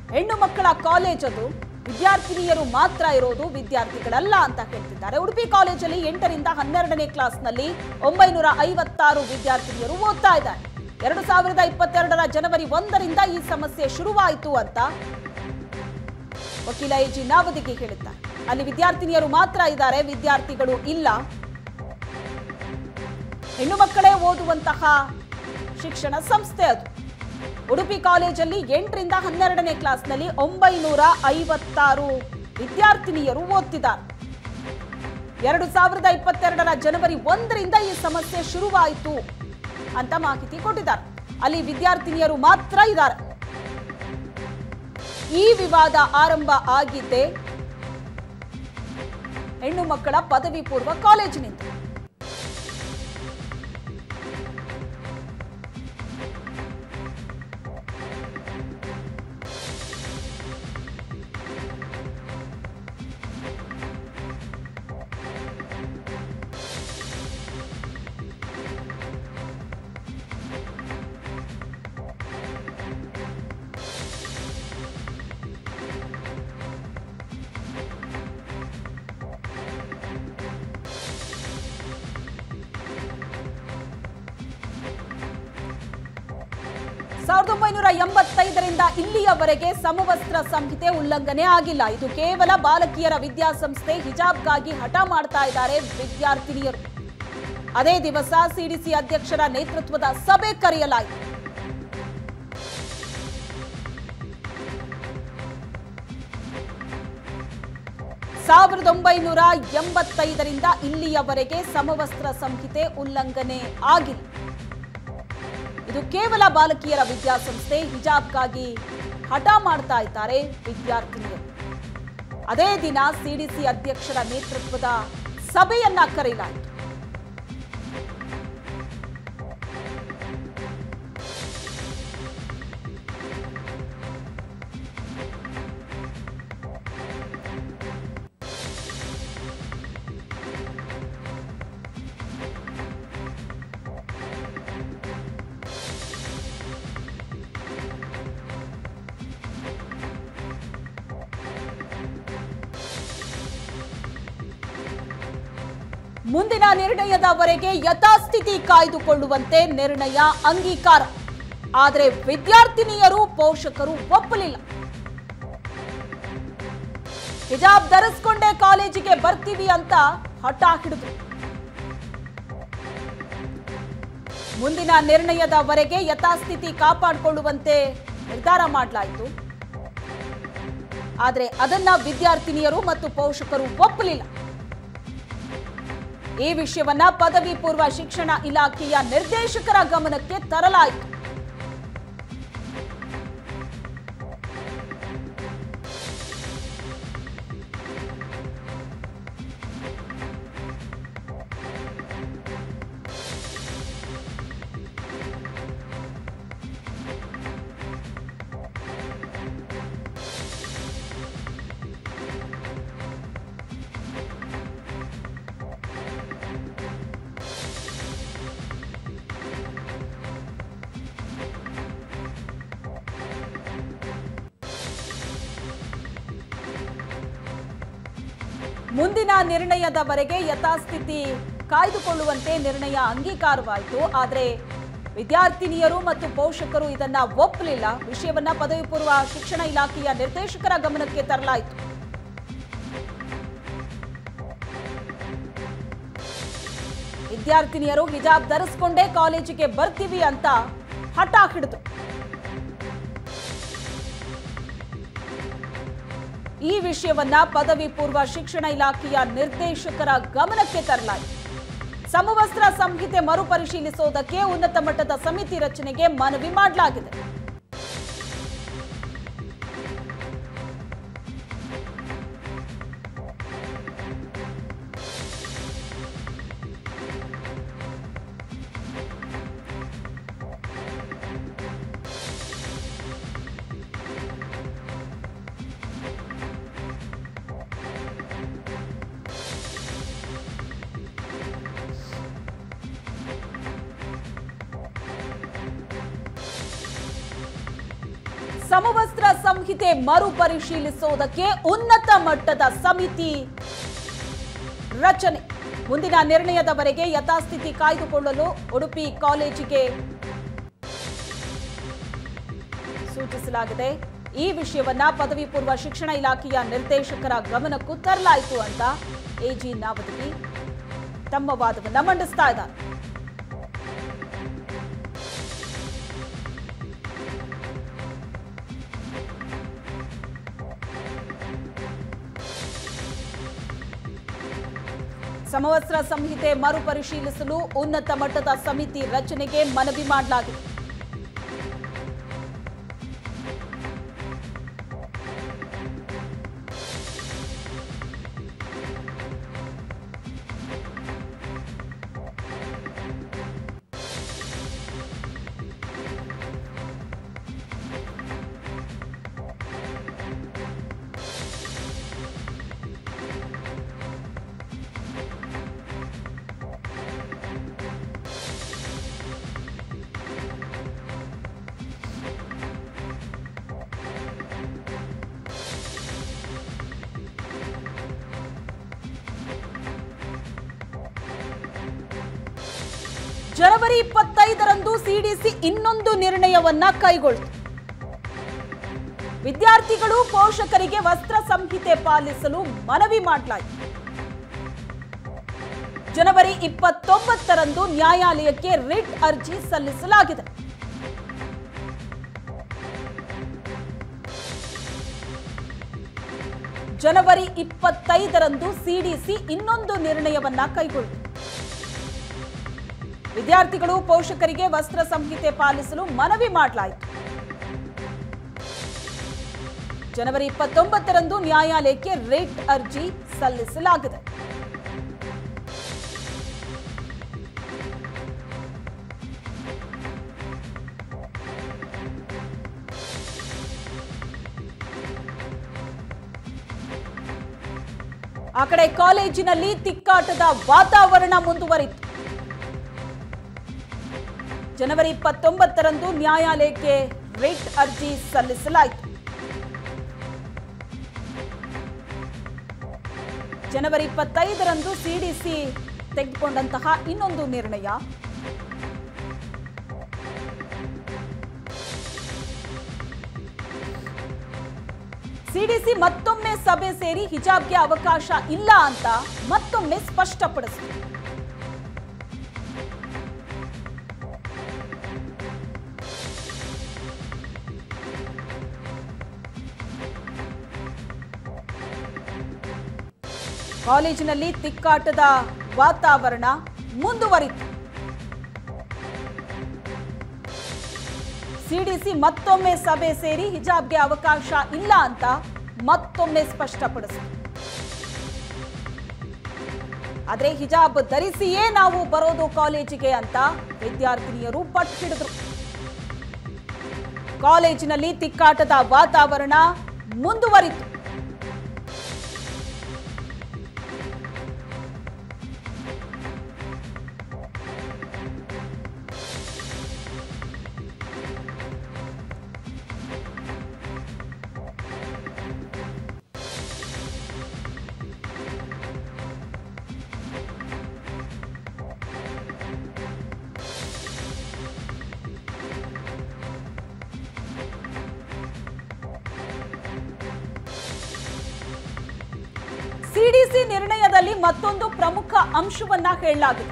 ಹೆಣ್ಣು ಮಕ್ಕಳ ಕಾಲೇಜ್ ಅದು ವಿದ್ಯಾರ್ಥಿನಿಯರು ಮಾತ್ರ ಇರೋದು ವಿದ್ಯಾರ್ಥಿಗಳಲ್ಲ ಅಂತ ಹೇಳ್ತಿದ್ದಾರೆ ಉಡುಪಿ ಕಾಲೇಜಲ್ಲಿ ಎಂಟರಿಂದ ಹನ್ನೆರಡನೇ ಕ್ಲಾಸ್ನಲ್ಲಿ ಒಂಬೈನೂರ ಐವತ್ತಾರು ವಿದ್ಯಾರ್ಥಿನಿಯರು ಓದ್ತಾ ಇದ್ದಾರೆ ಎರಡು ಸಾವಿರದ ಇಪ್ಪತ್ತೆರಡರ ಜನವರಿ ಒಂದರಿಂದ ಈ ಸಮಸ್ಯೆ ಶುರುವಾಯಿತು ಅಂತ ವಕೀಲ ಎ ಜಿ ನಾವದಿಗೆ ಹೇಳಿದ್ದಾರೆ ಅಲ್ಲಿ ವಿದ್ಯಾರ್ಥಿನಿಯರು ಮಾತ್ರ ಇದ್ದಾರೆ ವಿದ್ಯಾರ್ಥಿಗಳು ಇಲ್ಲ ಹೆಣ್ಣು ಮಕ್ಕಳೇ ಓದುವಂತಹ ಶಿಕ್ಷಣ ಸಂಸ್ಥೆ ಅದು ಉಡುಪಿ ಕಾಲೇಜಲ್ಲಿ ಎಂಟರಿಂದ ಹನ್ನೆರಡನೇ ಕ್ಲಾಸ್ನಲ್ಲಿ ಒಂಬೈನೂರ ಐವತ್ತಾರು ವಿದ್ಯಾರ್ಥಿನಿಯರು ಓದ್ತಿದ್ದಾರೆ ಎರಡು ಸಾವಿರದ ಇಪ್ಪತ್ತೆರಡರ ಜನವರಿ ಒಂದರಿಂದ ಈ ಸಮಸ್ಯೆ ಶುರುವಾಯಿತು ಅಂತ ಮಾಹಿತಿ ಕೊಟ್ಟಿದ್ದಾರೆ ಅಲ್ಲಿ ವಿದ್ಯಾರ್ಥಿನಿಯರು ಮಾತ್ರ ಇದ್ದಾರೆ ಈ ವಿವಾದ ಆರಂಭ ಆಗಿದ್ದೆ ಹೆಣ್ಣು ಮಕ್ಕಳ ಪದವಿ ಪೂರ್ವ ಕಾಲೇಜಿನಿಂದ ಸಾವಿರದ ಒಂಬೈನೂರ ಎಂಬತ್ತೈದರಿಂದ ಇಲ್ಲಿಯವರೆಗೆ ಸಮವಸ್ತ್ರ ಸಂಹಿತೆ ಉಲ್ಲಂಘನೆ ಆಗಿಲ್ಲ ಇದು ಕೇವಲ ಬಾಲಕಿಯರ ವಿದ್ಯಾಸಂಸ್ಥೆ ಹಿಜಾಬ್ಗಾಗಿ ಹಠ ಮಾಡ್ತಾ ಇದ್ದಾರೆ ವಿದ್ಯಾರ್ಥಿನಿಯರು ಅದೇ ದಿವಸ ಸಿಡಿಸಿ ಅಧ್ಯಕ್ಷರ ನೇತೃತ್ವದ ಸಭೆ ಕರೆಯಲಾಯಿತು ಸಾವಿರದ ಒಂಬೈನೂರ ಎಂಬತ್ತೈದರಿಂದ ಇಲ್ಲಿಯವರೆಗೆ ಸಮವಸ್ತ್ರ ಸಂಹಿತೆ ಉಲ್ಲಂಘನೆ ಆಗಿಲ್ಲ ಇದು ಕೇವಲ ಬಾಲಕಿಯರ ವಿದ್ಯಾಸಂಸ್ಥೆ ಹಿಜಾಬ್ಗಾಗಿ ಹಠ ಮಾಡ್ತಾ ಇದ್ದಾರೆ ವಿದ್ಯಾರ್ಥಿನಿಯರು ಅದೇ ದಿನ ಸಿಡಿಸಿ ಅಧ್ಯಕ್ಷರ ನೇತೃತ್ವದ ಸಭೆಯನ್ನ ಕರೆಯಲಾಯಿತು ಮುಂದಿನ ನಿರ್ಣಯದವರೆಗೆ ಯಥಾಸ್ಥಿತಿ ಕಾಯ್ದುಕೊಳ್ಳುವಂತೆ ನಿರ್ಣಯ ಅಂಗೀಕಾರ ಆದರೆ ವಿದ್ಯಾರ್ಥಿನಿಯರು ಪೋಷಕರು ಒಪ್ಪಲಿಲ್ಲ ಹಿಜಾಬ್ ಧರಿಸ್ಕೊಂಡೇ ಕಾಲೇಜಿಗೆ ಬರ್ತೀವಿ ಅಂತ ಹಠ ಹಿಡಿದು ಮುಂದಿನ ನಿರ್ಣಯದವರೆಗೆ ಯಥಾಸ್ಥಿತಿ ಕಾಪಾಡಿಕೊಳ್ಳುವಂತೆ ನಿರ್ಧಾರ ಮಾಡಲಾಯಿತು ಆದರೆ ಅದನ್ನ ವಿದ್ಯಾರ್ಥಿನಿಯರು ಮತ್ತು ಪೋಷಕರು ಒಪ್ಪಲಿಲ್ಲ ಈ ವಿಷಯವನ್ನ ಪದವಿ ಪೂರ್ವ ಶಿಕ್ಷಣ ಇಲಾಖೆಯ ನಿರ್ದೇಶಕರ ಗಮನಕ್ಕೆ ತರಲಾಯಿತು ಮುಂದಿನ ನಿರ್ಣಯದವರೆಗೆ ಯಥಾಸ್ಥಿತಿ ಕಾಯ್ದುಕೊಳ್ಳುವಂತೆ ನಿರ್ಣಯ ಅಂಗೀಕಾರವಾಯಿತು ಆದರೆ ವಿದ್ಯಾರ್ಥಿನಿಯರು ಮತ್ತು ಪೋಷಕರು ಇದನ್ನ ಒಪ್ಪಲಿಲ್ಲ ವಿಷಯವನ್ನ ಪದವಿ ಪೂರ್ವ ಶಿಕ್ಷಣ ಇಲಾಖೆಯ ನಿರ್ದೇಶಕರ ಗಮನಕ್ಕೆ ತರಲಾಯಿತು ವಿದ್ಯಾರ್ಥಿನಿಯರು ಹಿಜಾಬ್ ಧರಿಸ್ಕೊಂಡೇ ಕಾಲೇಜಿಗೆ ಬರ್ತೀವಿ ಅಂತ ಹಠ ಹಿಡಿದ್ರು ಈ ವಿಷಯವನ್ನ ಪದವಿ ಪೂರ್ವ ಶಿಕ್ಷಣ ಇಲಾಖೆಯ ನಿರ್ದೇಶಕರ ಗಮನಕ್ಕೆ ತರಲಾಯಿತು ಸಮವಸ್ತ್ರ ಸಂಹಿತೆ ಮರುಪರಿಶೀಲಿಸುವುದಕ್ಕೆ ಉನ್ನತ ಮಟ್ಟದ ಸಮಿತಿ ರಚನೆಗೆ ಮನವಿ ಮಾಡಲಾಗಿದೆ ಸಮವಸ್ತ್ರ ಸಂಹಿತೆ ಮರುಪರಿಶೀಲಿಸುವುದಕ್ಕೆ ಉನ್ನತ ಮಟ್ಟದ ಸಮಿತಿ ರಚನೆ ಮುಂದಿನ ನಿರ್ಣಯದವರೆಗೆ ಯಥಾಸ್ಥಿತಿ ಕಾಯ್ದುಕೊಳ್ಳಲು ಉಡುಪಿ ಕಾಲೇಜಿಗೆ ಸೂಚಿಸಲಾಗಿದೆ ಈ ವಿಷಯವನ್ನ ಪದವಿ ಪೂರ್ವ ಶಿಕ್ಷಣ ಇಲಾಖೆಯ ನಿರ್ದೇಶಕರ ಗಮನಕ್ಕೂ ತರಲಾಯಿತು ಅಂತ ಎಜಿ ನಾವದಗಿ ತಮ್ಮ ವಾದವನ್ನ ಮಂಡಿಸ್ತಾ ಇದ್ದಾರೆ ಸಮವಸ್ತ್ರ ಸಂಹಿತೆ ಮರುಪರಿಶೀಲಿಸಲು ಉನ್ನತ ಮಟ್ಟದ ಸಮಿತಿ ರಚನೆಗೆ ಮನವಿ ಮಾಡಲಾಗಿದೆ ಜನವರಿ ಇಪ್ಪತ್ತೈದರಂದು ಸಿಡಿಸಿ ಇನ್ನೊಂದು ನಿರ್ಣಯವನ್ನ ಕೈಗೊಳ್ಳಿತು ವಿದ್ಯಾರ್ಥಿಗಳು ಪೋಷಕರಿಗೆ ವಸ್ತ್ರ ಸಂಹಿತೆ ಪಾಲಿಸಲು ಮನವಿ ಮಾಡಲಾಯಿತು ಜನವರಿ ಇಪ್ಪತ್ತೊಂಬತ್ತರಂದು ನ್ಯಾಯಾಲಯಕ್ಕೆ ರಿಟ್ ಅರ್ಜಿ ಸಲ್ಲಿಸಲಾಗಿದೆ ಜನವರಿ ಇಪ್ಪತ್ತೈದರಂದು ಸಿಡಿಸಿ ಇನ್ನೊಂದು ನಿರ್ಣಯವನ್ನ ಕೈಗೊಳ್ಳಿತು ವಿದ್ಯಾರ್ಥಿಗಳು ಪೋಷಕರಿಗೆ ವಸ್ತ್ರ ಸಂಹಿತೆ ಪಾಲಿಸಲು ಮನವಿ ಮಾಡಲಾಯಿತು ಜನವರಿ ಇಪ್ಪತ್ತೊಂಬತ್ತರಂದು ನ್ಯಾಯಾಲಯಕ್ಕೆ ರೇಟ್ ಅರ್ಜಿ ಸಲ್ಲಿಸಲಾಗಿದೆ ಆ ಕಡೆ ಕಾಲೇಜಿನಲ್ಲಿ ತಿಕ್ಕಾಟದ ವಾತಾವರಣ ಮುಂದುವರಿತು ಜನವರಿ ಇಪ್ಪತ್ತೊಂಬತ್ತರಂದು ನ್ಯಾಯಾಲಯಕ್ಕೆ ರಿಟ್ ಅರ್ಜಿ ಸಲ್ಲಿಸಲಾಯಿತು ಜನವರಿ ಇಪ್ಪತ್ತೈದರಂದು ಸಿಡಿಸಿ ತೆಗೆದುಕೊಂಡಂತಹ ಇನ್ನೊಂದು ನಿರ್ಣಯ ಸಿಡಿಸಿ ಮತ್ತೊಮ್ಮೆ ಸಭೆ ಸೇರಿ ಹಿಜಾಬ್ಗೆ ಅವಕಾಶ ಇಲ್ಲ ಅಂತ ಮತ್ತೊಮ್ಮೆ ಸ್ಪಷ್ಟಪಡಿಸಿತು ಕಾಲೇಜಿನಲ್ಲಿ ತಿಕ್ಕಾಟದ ವಾತಾವರಣ ಮುಂದುವರಿತು ಸಿಡಿಸಿ ಮತ್ತೊಮ್ಮೆ ಸಭೆ ಸೇರಿ ಹಿಜಾಬ್ಗೆ ಅವಕಾಶ ಇಲ್ಲ ಅಂತ ಮತ್ತೊಮ್ಮೆ ಸ್ಪಷ್ಟಪಡಿಸಿತು ಆದ್ರೆ ಹಿಜಾಬ್ ಧರಿಸಿಯೇ ನಾವು ಬರೋದು ಕಾಲೇಜಿಗೆ ಅಂತ ವಿದ್ಯಾರ್ಥಿನಿಯರು ಪಟ್ಟು ಹಿಡಿದ್ರು ಕಾಲೇಜಿನಲ್ಲಿ ತಿಕ್ಕಾಟದ ವಾತಾವರಣ ಮುಂದುವರಿತು ಸಿಡಿಸಿ ನಿರ್ಣಯದಲ್ಲಿ ಮತ್ತೊಂದು ಪ್ರಮುಖ ಅಂಶವನ್ನ ಹೇಳಲಾಗಿದೆ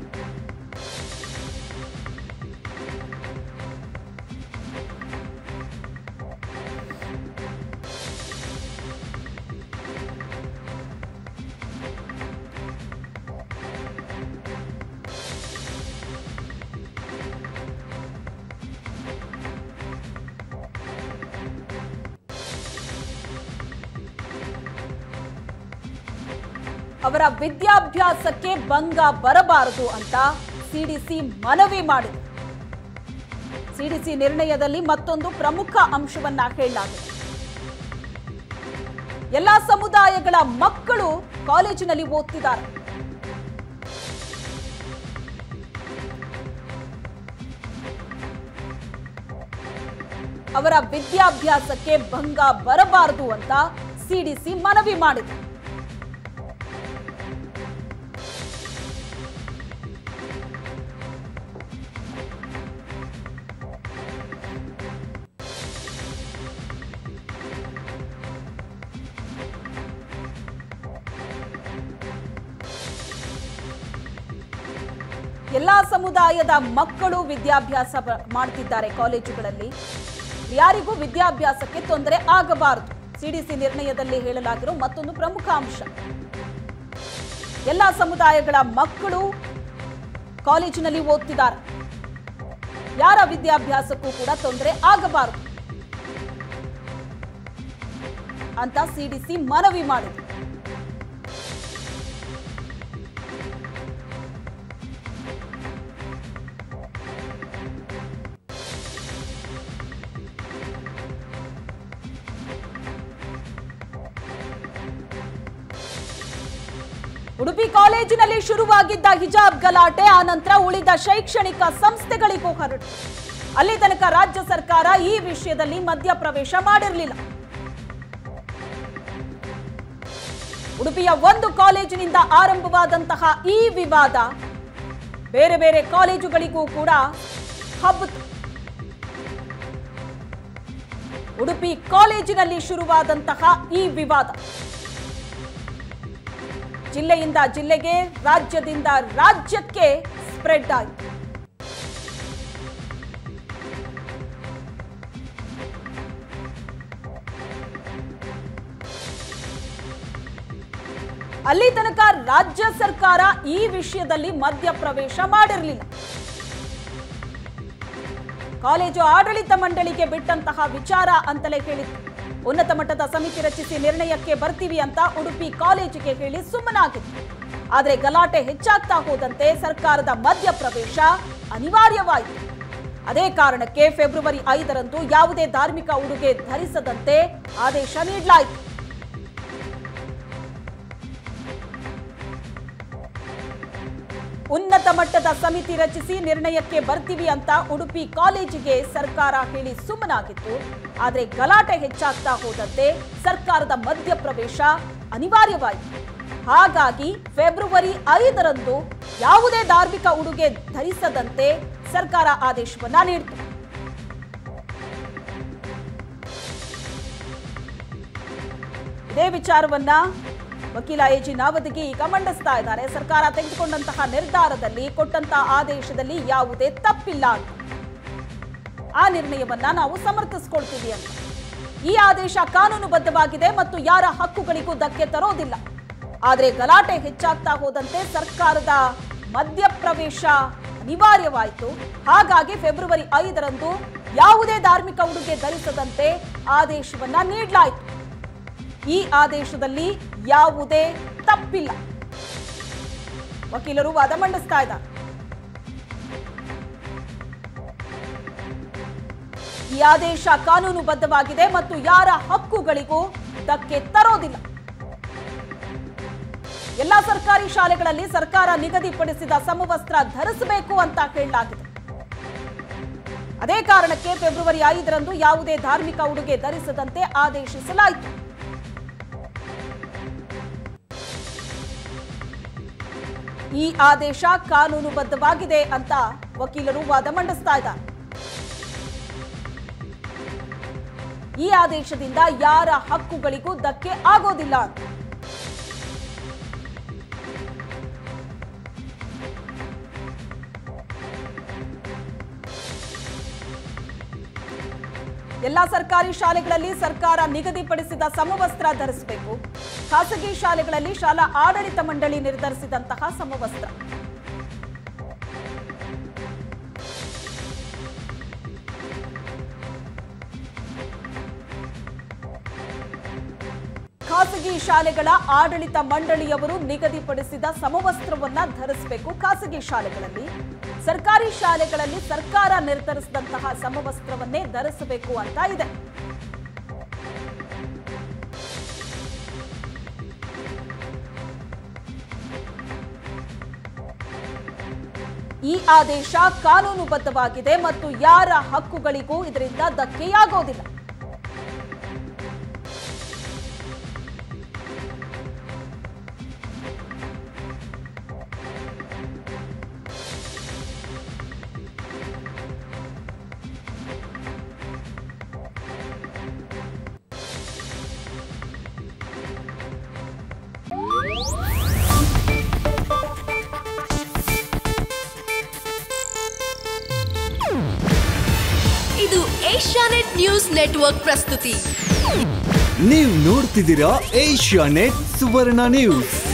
ಅವರ ವಿದ್ಯಾಭ್ಯಾಸಕ್ಕೆ ಭಂಗ ಬರಬಾರದು ಅಂತ ಸಿಡಿಸಿ ಮನವಿ ಮಾಡಿದೆ ಸಿಡಿಸಿ ನಿರ್ಣಯದಲ್ಲಿ ಮತ್ತೊಂದು ಪ್ರಮುಖ ಅಂಶವನ್ನ ಹೇಳಲಾಗಿದೆ ಎಲ್ಲಾ ಸಮುದಾಯಗಳ ಮಕ್ಕಳು ಕಾಲೇಜಿನಲ್ಲಿ ಓದ್ತಿದ್ದಾರೆ ಅವರ ವಿದ್ಯಾಭ್ಯಾಸಕ್ಕೆ ಭಂಗ ಬರಬಾರದು ಅಂತ ಸಿಡಿಸಿ ಮನವಿ ಮಾಡಿದೆ ಎಲ್ಲಾ ಸಮುದಾಯದ ಮಕ್ಕಳು ವಿದ್ಯಾಭ್ಯಾಸ ಬ- ಮಾಡ್ತಿದ್ದಾರೆ ಕಾಲೇಜುಗಳಲ್ಲಿ ಯಾರಿಗೂ ವಿದ್ಯಾಭ್ಯಾಸಕ್ಕೆ ತೊಂದರೆ ಆಗಬಾರದು ಸಿಡಿಸಿ ನಿರ್ಣಯದಲ್ಲಿ ಹೇಳಲಾಗಿರೋ ಮತ್ತೊಂದು ಪ್ರಮುಖ ಅಂಶ ಎಲ್ಲಾ ಸಮುದಾಯಗಳ ಮಕ್ಕಳು ಕಾಲೇಜಿನಲ್ಲಿ ಓದ್ತಿದ್ದಾರೆ ಯಾರ ವಿದ್ಯಾಭ್ಯಾಸಕ್ಕೂ ಕೂಡ ತೊಂದರೆ ಆಗಬಾರದು ಅಂತ ಸಿಡಿಸಿ ಮನವಿ ಮಾಡಿದೆ ಉಡುಪಿ ಕಾಲೇಜಿನಲ್ಲಿ ಶುರುವಾಗಿದ್ದ ಹಿಜಾಬ್ ಗಲಾಟೆ ಆ ನಂತರ ಉಳಿದ ಶೈಕ್ಷಣಿಕ ಸಂಸ್ಥೆಗಳಿಗೂ ಹರಡು ಅಲ್ಲಿ ತನಕ ರಾಜ್ಯ ಸರ್ಕಾರ ಈ ವಿಷಯದಲ್ಲಿ ಮಧ್ಯಪ್ರವೇಶ ಮಾಡಿರಲಿಲ್ಲ ಉಡುಪಿಯ ಒಂದು ಕಾಲೇಜಿನಿಂದ ಆರಂಭವಾದಂತಹ ಈ ವಿವಾದ ಬೇರೆ ಬೇರೆ ಕಾಲೇಜುಗಳಿಗೂ ಕೂಡ ಹಬ್ಬಿತು ಉಡುಪಿ ಕಾಲೇಜಿನಲ್ಲಿ ಶುರುವಾದಂತಹ ಈ ವಿವಾದ ಜಿಲ್ಲೆಯಿಂದ ಜಿಲ್ಲೆಗೆ ರಾಜ್ಯದಿಂದ ರಾಜ್ಯಕ್ಕೆ ಸ್ಪ್ರೆಡ್ ಆಯಿತು ಅಲ್ಲಿ ತನಕ ರಾಜ್ಯ ಸರ್ಕಾರ ಈ ವಿಷಯದಲ್ಲಿ ಮಧ್ಯಪ್ರವೇಶ ಮಾಡಿರಲಿಲ್ಲ ಕಾಲೇಜು ಆಡಳಿತ ಮಂಡಳಿಗೆ ಬಿಟ್ಟಂತಹ ವಿಚಾರ ಅಂತಲೇ ಹೇಳಿತ್ತು ಉನ್ನತ ಮಟ್ಟದ ಸಮಿತಿ ರಚಿಸಿ ನಿರ್ಣಯಕ್ಕೆ ಬರ್ತೀವಿ ಅಂತ ಉಡುಪಿ ಕಾಲೇಜಿಗೆ ಹೇಳಿ ಸುಮ್ಮನಾಗಿತ್ತು ಆದರೆ ಗಲಾಟೆ ಹೆಚ್ಚಾಗ್ತಾ ಹೋದಂತೆ ಸರ್ಕಾರದ ಮಧ್ಯಪ್ರವೇಶ ಅನಿವಾರ್ಯವಾಯಿತು ಅದೇ ಕಾರಣಕ್ಕೆ ಫೆಬ್ರವರಿ ಐದರಂದು ಯಾವುದೇ ಧಾರ್ಮಿಕ ಉಡುಗೆ ಧರಿಸದಂತೆ ಆದೇಶ ನೀಡಲಾಯಿತು ಉನ್ನತ ಮಟ್ಟದ ಸಮಿತಿ ರಚಿಸಿ ನಿರ್ಣಯಕ್ಕೆ ಬರ್ತೀವಿ ಅಂತ ಉಡುಪಿ ಕಾಲೇಜಿಗೆ ಸರ್ಕಾರ ಹೇಳಿ ಸುಮ್ಮನಾಗಿತ್ತು ಆದರೆ ಗಲಾಟೆ ಹೆಚ್ಚಾಗ್ತಾ ಹೋದಂತೆ ಸರ್ಕಾರದ ಮಧ್ಯಪ್ರವೇಶ ಅನಿವಾರ್ಯವಾಯಿತು ಹಾಗಾಗಿ ಫೆಬ್ರವರಿ ಐದರಂದು ಯಾವುದೇ ಧಾರ್ಮಿಕ ಉಡುಗೆ ಧರಿಸದಂತೆ ಸರ್ಕಾರ ಆದೇಶವನ್ನ ನೀಡಿತು ಇದೇ ವಿಚಾರವನ್ನ ವಕೀಲ ಎ ಜಿ ನಾವದಿಗೆ ಈಗ ಮಂಡಿಸ್ತಾ ಇದ್ದಾರೆ ಸರ್ಕಾರ ತೆಗೆದುಕೊಂಡಂತಹ ನಿರ್ಧಾರದಲ್ಲಿ ಕೊಟ್ಟಂತಹ ಆದೇಶದಲ್ಲಿ ಯಾವುದೇ ತಪ್ಪಿಲ್ಲ ಅಂತ ಆ ನಿರ್ಣಯವನ್ನ ನಾವು ಸಮರ್ಥಿಸ್ಕೊಳ್ತೀವಿ ಅಂತ ಈ ಆದೇಶ ಕಾನೂನುಬದ್ಧವಾಗಿದೆ ಮತ್ತು ಯಾರ ಹಕ್ಕುಗಳಿಗೂ ಧಕ್ಕೆ ತರೋದಿಲ್ಲ ಆದರೆ ಗಲಾಟೆ ಹೆಚ್ಚಾಗ್ತಾ ಹೋದಂತೆ ಸರ್ಕಾರದ ಮಧ್ಯಪ್ರವೇಶ ಅನಿವಾರ್ಯವಾಯಿತು ಹಾಗಾಗಿ ಫೆಬ್ರವರಿ ಐದರಂದು ಯಾವುದೇ ಧಾರ್ಮಿಕ ಉಡುಗೆ ಧರಿಸದಂತೆ ಆದೇಶವನ್ನ ನೀಡಲಾಯಿತು ಈ ಆದೇಶದಲ್ಲಿ ಯಾವುದೇ ತಪ್ಪಿಲ್ಲ ವಕೀಲರು ವಾದ ಮಂಡಿಸ್ತಾ ಇದ್ದಾರೆ ಈ ಆದೇಶ ಕಾನೂನುಬದ್ಧವಾಗಿದೆ ಮತ್ತು ಯಾರ ಹಕ್ಕುಗಳಿಗೂ ಧಕ್ಕೆ ತರೋದಿಲ್ಲ ಎಲ್ಲಾ ಸರ್ಕಾರಿ ಶಾಲೆಗಳಲ್ಲಿ ಸರ್ಕಾರ ನಿಗದಿಪಡಿಸಿದ ಸಮವಸ್ತ್ರ ಧರಿಸಬೇಕು ಅಂತ ಹೇಳಲಾಗಿದೆ ಅದೇ ಕಾರಣಕ್ಕೆ ಫೆಬ್ರವರಿ ಐದರಂದು ಯಾವುದೇ ಧಾರ್ಮಿಕ ಉಡುಗೆ ಧರಿಸದಂತೆ ಆದೇಶಿಸಲಾಯಿತು ಈ ಆದೇಶ ಕಾನೂನುಬದ್ಧವಾಗಿದೆ ಅಂತ ವಕೀಲರು ವಾದ ಮಂಡಿಸ್ತಾ ಇದ್ದಾರೆ ಈ ಆದೇಶದಿಂದ ಯಾರ ಹಕ್ಕುಗಳಿಗೂ ಧಕ್ಕೆ ಆಗೋದಿಲ್ಲ ಅಂತ ಎಲ್ಲಾ ಸರ್ಕಾರಿ ಶಾಲೆಗಳಲ್ಲಿ ಸರ್ಕಾರ ನಿಗದಿಪಡಿಸಿದ ಸಮವಸ್ತ್ರ ಧರಿಸಬೇಕು ಖಾಸಗಿ ಶಾಲೆಗಳಲ್ಲಿ ಶಾಲಾ ಆಡಳಿತ ಮಂಡಳಿ ನಿರ್ಧರಿಸಿದಂತಹ ಸಮವಸ್ತ್ರ ಖಾಸಗಿ ಶಾಲೆಗಳ ಆಡಳಿತ ಮಂಡಳಿಯವರು ನಿಗದಿಪಡಿಸಿದ ಸಮವಸ್ತ್ರವನ್ನ ಧರಿಸಬೇಕು ಖಾಸಗಿ ಶಾಲೆಗಳಲ್ಲಿ ಸರ್ಕಾರಿ ಶಾಲೆಗಳಲ್ಲಿ ಸರ್ಕಾರ ನಿರ್ಧರಿಸಿದಂತಹ ಸಮವಸ್ತ್ರವನ್ನೇ ಧರಿಸಬೇಕು ಅಂತ ಇದೆ ಈ ಆದೇಶ ಕಾನೂನುಬದ್ಧವಾಗಿದೆ ಮತ್ತು ಯಾರ ಹಕ್ಕುಗಳಿಗೂ ಇದರಿಂದ ಧಕ್ಕೆಯಾಗೋದಿಲ್ಲ ಇದು ಏಷ್ಯಾನೆಟ್ ನ್ಯೂಸ್ ನೆಟ್ವರ್ಕ್ ಪ್ರಸ್ತುತಿ ನೀವು ನೋಡ್ತಿದ್ದೀರಾ ಏಷ್ಯಾ ನೆಟ್ ಸುವರ್ಣ ನ್ಯೂಸ್